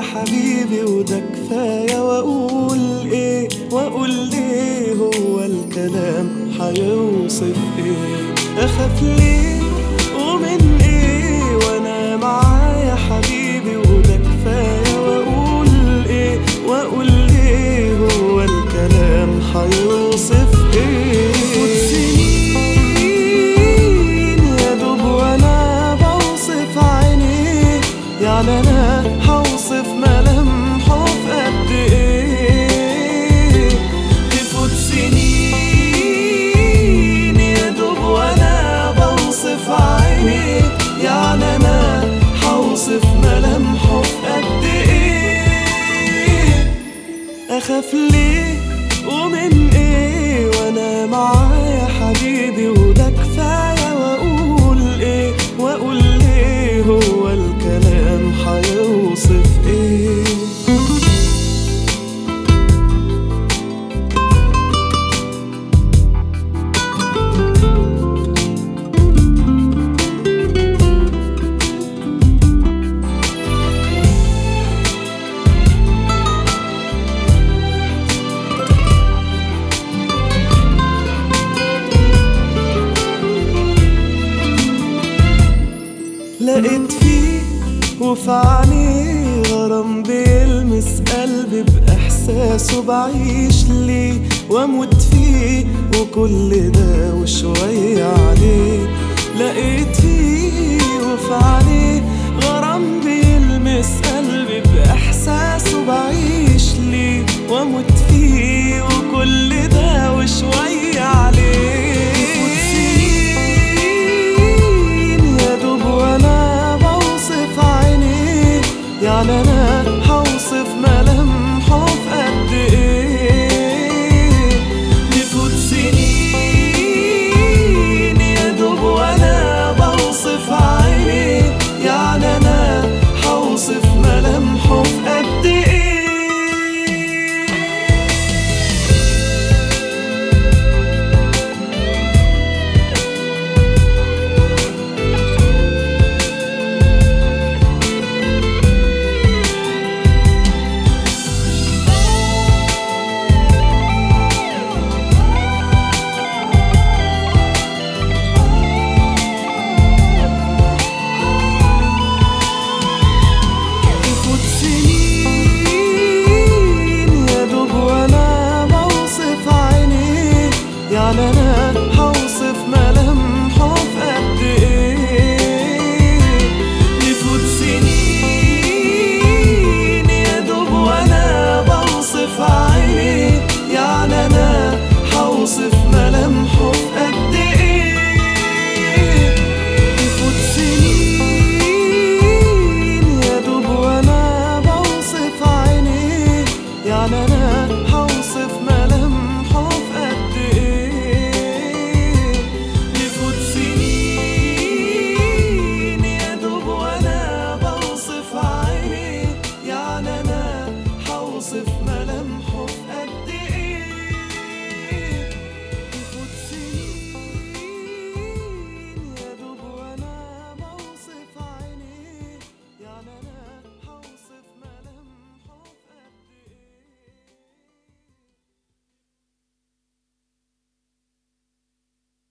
حبيبي وده كفاية واقول ايه واقول ليه هو الكلام هيوصف ايه اخاف ليه ومن ايه وانا معايا حبيبي وده كفاية واقول ايه واقول ليه هو الكلام هيوصف ايه سنين يا دوب وانا بوصف عينيه يعني انا هوصف ملامحه في قد ايه تفوت سنين يا دوب وانا بوصف عينيه يعني انا هوصف ملامحه في قد ايه اخاف ليه ومن ايه وانا معايا حبيبي وده كفايه واقول ايه واقول ليه هو الكلام هيوصف ايه لقيت فيه وفي عينيه غرام بيلمس قلبي بإحساسه بعيش ليه وأموت فيه وكل ده وشوية عليه لقيت فيه وفي عينيه غرام بيلمس قلبي بإحساسه بعيش ليه وأموت فيه وكل ده وشوية عليه سنين يا دوب وانا بوصف عينيه يعني انا هوصف ملامحه في قد ايه تفوت سنين يا دوب وانا بوصف عينيه يعني انا هوصف ملامحه في قد ايه تفوت سنين يا دوب وانا بوصف عينيه يعني انا هوصف ملامحه في قد ايه تفوت سنين يا دوب وانا بوصف عينيه يعني انا هوصف ملامحه في قد ايه تفوت سنين يا دوب وانا بوصف عينيه يعني انا هوصف ملامحه في قد ايه تفوت سنين يا دوب وانا بوصف عينيه يعني انا هوصف ملامحه